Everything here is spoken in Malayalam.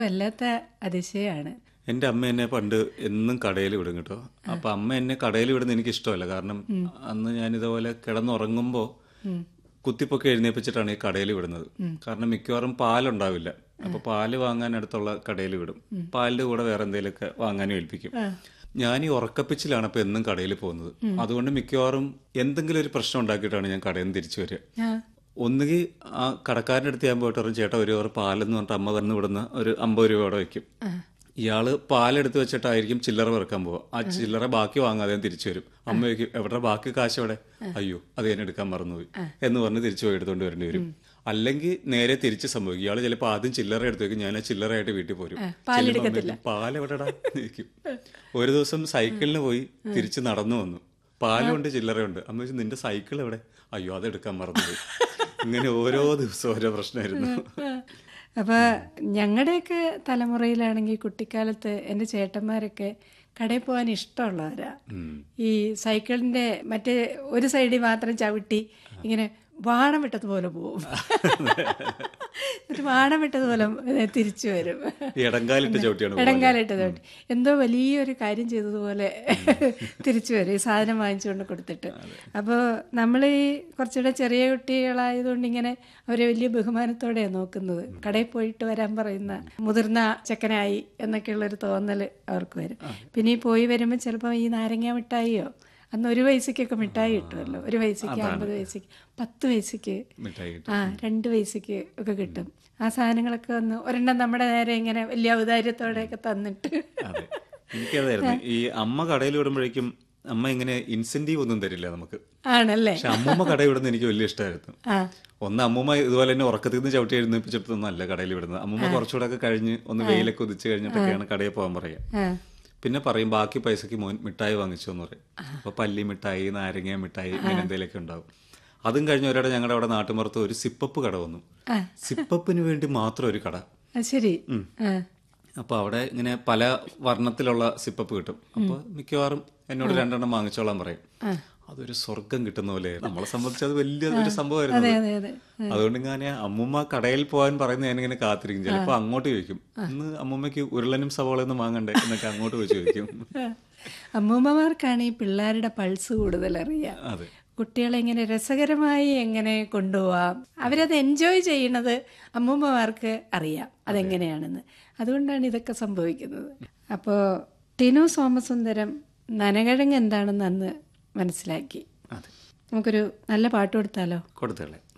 വല്ലാത്ത അതിശയാണ് എൻ്റെ അമ്മ എന്നെ പണ്ട് എന്നും കടയിൽ വിടും കേട്ടോ അപ്പൊ അമ്മ എന്നെ കടയിൽ വിടുന്ന എനിക്ക് ഇഷ്ടമല്ല കാരണം അന്ന് ഞാൻ ഇതുപോലെ കിടന്നുറങ്ങുമ്പോൾ കുത്തിപ്പൊക്കെ എഴുന്നേപ്പിച്ചിട്ടാണ് ഈ കടയിൽ വിടുന്നത് കാരണം മിക്കവാറും പാലുണ്ടാവില്ല അപ്പൊ പാല് വാങ്ങാൻ അടുത്തുള്ള കടയിൽ വിടും പാലിന്റെ കൂടെ വേറെ എന്തെങ്കിലുമൊക്കെ വാങ്ങാനും ഏൽപ്പിക്കും ഞാൻ ഈ ഉറക്കപ്പിച്ചിലാണ് അപ്പൊ എന്നും കടയിൽ പോകുന്നത് അതുകൊണ്ട് മിക്കവാറും എന്തെങ്കിലും ഒരു പ്രശ്നം ഉണ്ടാക്കിയിട്ടാണ് ഞാൻ കടയിൽ നിന്ന് തിരിച്ചു വരിക ആ, ഒന്നുകിൽ ആ കടക്കാരൻ്റെ അടുത്ത് ഞാൻ പോയിട്ട് പറയും ചേട്ടാ ഒരു ഓവർ പാലെന്ന് പറഞ്ഞിട്ട് അമ്മ തന്നു വിടുന്ന ഒരു അമ്പത് രൂപയോടെ വെക്കും ഇയാള് പാലെടുത്ത് വെച്ചിട്ടായിരിക്കും ചില്ലറ വെറുക്കാൻ പോവുക ആ ചില്ലറ ബാക്കി വാങ്ങാതെ തിരിച്ചു വരും അമ്മ ചോദിക്കും എവിടെ ബാക്കി കാശ് എവിടെ അയ്യോ അത് ഞാൻ എടുക്കാൻ മറന്നുപോയി എന്ന് പറഞ്ഞ് തിരിച്ചു പോയി എടുത്തോണ്ട് വരേണ്ടി വരും അല്ലെങ്കിൽ നേരെ തിരിച്ച് സംഭവിക്കും ഇയാള് ചിലപ്പോൾ ആദ്യം ചില്ലറ എടുത്ത് വെക്കും ഞാൻ ആ ചില്ലറയായിട്ട് വീട്ടിൽ പോരും ചെല്ലുമ്പോ അമ്മ ചോദിക്കും, പാൽ എവിടെടാ എന്ന് ചോദിക്കും ഒരു ദിവസം സൈക്കിളിന് പോയി തിരിച്ച് നടന്നു വന്നു പാലുണ്ട് ചില്ലറയുണ്ട് അമ്മ ചോദിച്ചു നിന്റെ സൈക്കിൾ എവിടെ അയ്യോ അത് എടുക്കാൻ മറന്നുപോയി ഇങ്ങനെ ഓരോ ദിവസവും ഓരോ പ്രശ്നമായിരുന്നു അപ്പൊ ഞങ്ങളുടെയൊക്കെ തലമുറയിലാണെങ്കിൽ കുട്ടിക്കാലത്ത് എൻ്റെ ചേട്ടന്മാരൊക്കെ കടയിൽ പോകാൻ ഇഷ്ടമുള്ളവരാ ഈ സൈക്കിളിന്റെ മറ്റേ ഒരു സൈഡിൽ മാത്രം ചവിട്ടി ഇങ്ങനെ വാണം വിട്ടതുപോലെ പോവും എന്നിട്ട് വാണം വിട്ടതുപോലെ തിരിച്ചു വരും ഈ ഇടങ്കാലിട്ട് ചവിട്ടിയാണ് പോകുന്നത്. ഇടങ്കാലിട്ട് ചവിട്ടി എന്തോ വലിയൊരു കാര്യം ചെയ്തതുപോലെ തിരിച്ചു വരും ഈ സാധനം വാങ്ങിച്ചുകൊണ്ട് കൊടുത്തിട്ട് അപ്പോൾ നമ്മൾ ഈ കുറച്ചുകൂടെ ചെറിയ കുട്ടികളായതുകൊണ്ട് ഇങ്ങനെ അവരെ വലിയ ബഹുമാനത്തോടെയാണ് നോക്കുന്നത് കടയിൽ പോയിട്ട് വരാൻ പറയുന്ന മുതിർന്ന ചെക്കനായി എന്നൊക്കെയുള്ളൊരു തോന്നൽ അവർക്ക് വരും പിന്നെ ഈ പോയി വരുമ്പോൾ ചിലപ്പോൾ ഈ നാരങ്ങ മിഠായിയോ അന്ന് ഒരു പൈസക്കൊക്കെ മിഠായി കിട്ടുമല്ലോ ഒരു പൈസയ്ക്ക് അമ്പത് പൈസയ്ക്ക് പത്ത് പൈസയ്ക്ക് മിഠായി ആ രണ്ട് പൈസയ്ക്ക് ഒക്കെ കിട്ടും ആ സാധനങ്ങളൊക്കെ വന്ന് ഒരെണ്ണം നമ്മുടെ നേരെ ഇങ്ങനെ വലിയ ഔദാര്യത്തോടെയൊക്കെ തന്നിട്ട് അതെ എനിക്കതായിരുന്നു ഈ അമ്മ കടയിൽ വിടുമ്പോഴേക്കും അമ്മ ഇങ്ങനെ ഇൻസെന്റീവ് ഒന്നും തരില്ല നമുക്ക് ആണല്ലേ പക്ഷെ അമ്മൂമ്മ കടയിൽ വിടുന്നത് എനിക്ക് വലിയ ഇഷ്ടമായിരുന്നു ആ ഒന്ന് അമ്മൂമ്മ ഇതുപോലെ തന്നെ ഉറക്കത്തിൽ നിന്ന് ചവിട്ടി എഴുന്നേപ്പിച്ചിട്ടൊന്നല്ല കടയിൽ വിടുന്നത് അമ്മൂമ്മ കുറച്ചുകൂടെ ഒക്കെ കഴിഞ്ഞ് ഒന്ന് വെയിലൊക്കെ ഉദിച്ച് കഴിഞ്ഞിട്ടൊക്കെയാണ് കടയിൽ പോകാൻ പറയുക ആ പിന്നെ പറയും ബാക്കി പൈസക്ക് മോൻ മിഠായി വാങ്ങിച്ചു എന്ന് പറയും അപ്പൊ പല്ലി മിഠായി നാരങ്ങ മിഠായി ഇങ്ങനെ എന്തെങ്കിലുമൊക്കെ ഉണ്ടാവും അതും കഴിഞ്ഞ ഒരാടെ ഞങ്ങളുടെ അവിടെ നാട്ടുമ്പുറത്ത് ഒരു സിപ്പപ്പ് കട വന്നു ആ. സിപ്പപ്പിന് വേണ്ടി മാത്രം ഒരു കട അത് ശരി ആ അപ്പൊ അവിടെ ഇങ്ങനെ പല വർണ്ണത്തിലുള്ള സിപ്പപ്പ് കിട്ടും അപ്പൊ മിക്കവാറും എന്നോട് രണ്ടെണ്ണം വാങ്ങിച്ചോളാൻ പറയും അതൊരു സ്വർഗം കിട്ടുന്ന പോലെ നമ്മളെ സംബന്ധിച്ച് അത് വലിയ ഒരു സംഭവമായിരുന്നു അത്. അതെ അതെ അതുകൊണ്ട് ഞാൻ അമ്മൂമ്മ കടയിൽ പോകാൻ പറയുന്നത് ഞാനിങ്ങനെ കാത്തിരിക്കും ചിലപ്പോ അങ്ങോട്ട് ചോദിക്കും ഇന്ന് അമ്മൂമ്മയ്ക്ക് ഉരുളനും സവോളയൊന്നും വാങ്ങണ്ടേ എന്നൊക്കെ അങ്ങോട്ട് പോയി ചോദിക്കും അമ്മൂമ്മമാർക്കാണ് ഈ പിള്ളേരുടെ പൾസ് കൂടുതൽ അറിയാം അതെ കുട്ടികളെ ഇങ്ങനെ രസകരമായി എങ്ങനെ കൊണ്ടുപോവാം അവരത് എൻജോയ് ചെയ്യണത് അമ്മൂമ്മമാർക്ക് അറിയാം അതെങ്ങനെയാണെന്ന് അതുകൊണ്ടാണ് ഇതൊക്കെ സംഭവിക്കുന്നത് അപ്പോൾ ടിനു സോമസുന്ദരം നനകിഴങ്ങ് എന്താണെന്ന് അന്ന് മനസ്സിലാക്കി അതെ നമുക്കൊരു നല്ല പാട്ട് കൊടുത്താലോ കൊടുത്തല്ലേ